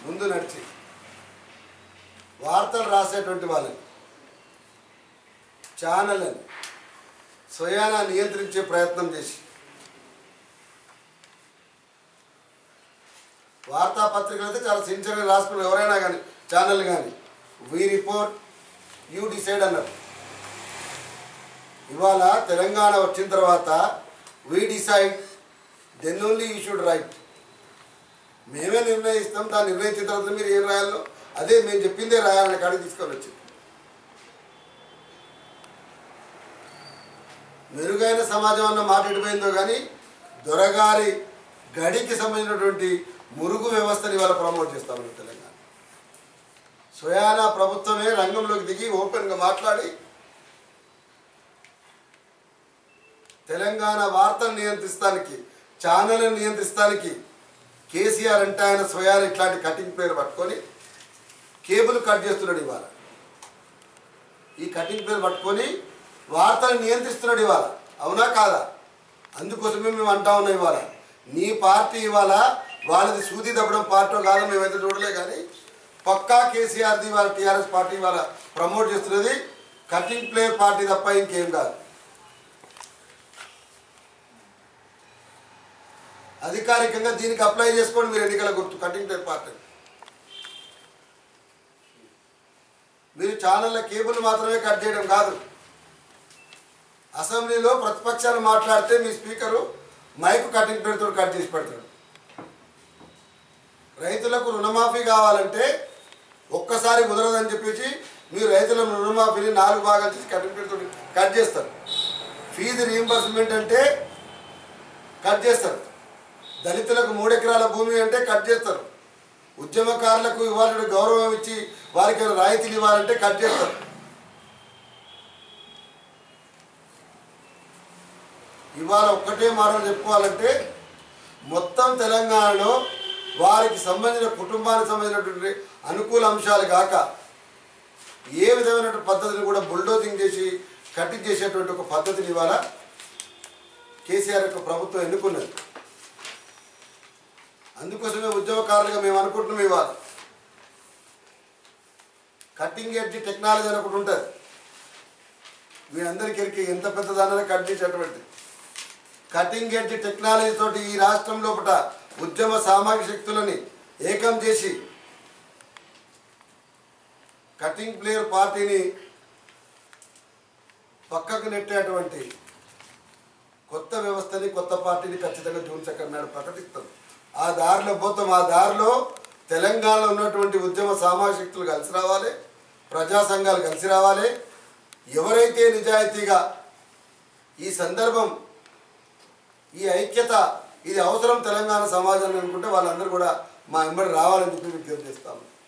ముందు నడిచి వార్తలు రాసేటువంటి వాళ్ళని ఛానళ్ళని స్వయానా నియంత్రించే ప్రయత్నం చేసి వార్తాపత్రికలు అయితే చాలా సిన్సియర్గా రాసుకున్నారు ఎవరైనా కానీ ఛానల్ కానీ వీ రిపోర్ట్ యూ డిసైడ్ అన్నారు ఇవాళ తెలంగాణ వచ్చిన తర్వాత we decide then only you should right మేమే నిర్ణయిస్తాం దాన్ని నిర్ణయించిన తర్వాత మీరు ఏం రాయాలో అదే మేము చెప్పిందే రాయాలని కాడికి తీసుకొని వచ్చింది మెరుగైన సమాజం అన్న మాట ఎడిపోయిందో కానీ దొరగారి గడికి సంబంధించినటువంటి మురుగు వ్యవస్థని ఇవాళ ప్రమోట్ చేస్తామని తెలంగాణ స్వయానా ప్రభుత్వమే రంగంలోకి దిగి ఓపెన్గా మాట్లాడి తెలంగాణ వార్తలు నియంత్రిస్తానికి ఛానల్ని నియంత్రిస్తానికి కేసీఆర్ అంటే ఆయన స్వయాన ఇట్లాంటి కటింగ్ పేరు పట్టుకొని కేబుల్ కట్ చేస్తున్నాడు ఇవాళ ఈ కటింగ్ పేరు పట్టుకొని వార్తలు నియంత్రిస్తున్నాడు ఇవాళ అవునా కాదా అందుకోసమే మేము అంటా ఉన్నాం ఇవాళ నీ పార్టీ ఇవాళ వాళ్ళది సూది దప్పడం పార్టీ కాదో మేమైతే చూడలే కానీ పక్కా కేసీఆర్ది ఇవాళ టీఆర్ఎస్ పార్టీ ఇవాళ ప్రమోట్ చేస్తున్నది కటింగ్ ప్లేయర్ పార్టీ తప్ప ఇంకేం కాదు అధికారికంగా దీనికి అప్లై చేసుకోండి మీరు ఎన్నికల గుర్తు కటింగ్ ప్లేయర్ పార్టీ మీరు ఛానళ్ళ కేబుల్ మాత్రమే కట్ చేయడం కాదు అసెంబ్లీలో ప్రతిపక్షాలు మాట్లాడితే మీ స్పీకరు మైక్ కటింగ్ పెడుతూ కట్ చేసి పెడతాడు రైతులకు రుణమాఫీ కావాలంటే ఒక్కసారి కుదరదని చెప్పేసి మీరు రైతుల రుణమాఫీని నాలుగు భాగాలు చేసి కటింగ్ పెడుతూ కట్ చేస్తారు ఫీజు రీంబర్స్మెంట్ అంటే కట్ చేస్తారు దళితులకు మూడు ఎకరాల భూమి అంటే కట్ చేస్తారు ఉద్యమకారులకు ఇవ్వాలని గౌరవం ఇచ్చి వారికి రాయితీలు ఇవ్వాలంటే కట్ చేస్తారు ఇవాళ ఒక్కటే మాటలు చెప్పుకోవాలంటే మొత్తం తెలంగాణలో వారికి సంబంధించిన కుటుంబానికి సంబంధించినటువంటి అనుకూల అంశాలు కాక ఏ విధమైన పద్ధతిని కూడా బుల్డోజింగ్ చేసి కట్టింగ్ చేసేటువంటి ఒక పద్ధతిని ఇవాళ కేసీఆర్ యొక్క ప్రభుత్వం ఎన్నుకున్నది అందుకోసమే ఉద్యమకారులుగా మేము అనుకుంటున్నాం ఇవాళ కట్టింగ్ ఎడ్జ్ టెక్నాలజీ అని ఒకటి ఉంటుంది మీ అందరికీ ఎరికే ఎంత పెద్దదానని కట్ చేసేటువంటి కటింగ్ ఎడ్జ్ టెక్నాలజీ తోటి ఈ రాష్ట్రం లోపల ఉద్యమ సామాజిక శక్తులని ఏకం చేసి కటింగ్ ప్లేయర్ పార్టీని పక్కకు నెట్టేటువంటి కొత్త వ్యవస్థని కొత్త పార్టీని ఖచ్చితంగా జూన్ సెకండ్ నాడు ప్రకటిస్తాం ఆ దారిలో పోతాం ఆ దారిలో తెలంగాణలో ఉన్నటువంటి ఉద్యమ సామాజిక శక్తులు కలిసి రావాలి ప్రజా సంఘాలు కలిసి రావాలి ఎవరైతే నిజాయితీగా ఈ సందర్భం ఈ ఐక్యత ఇది అవసరం తెలంగాణ సమాజాన్ని అనుకుంటే వాళ్ళందరూ కూడా మా వెంబడి రావాలని చెప్పి విజ్ఞప్తి చేస్తాము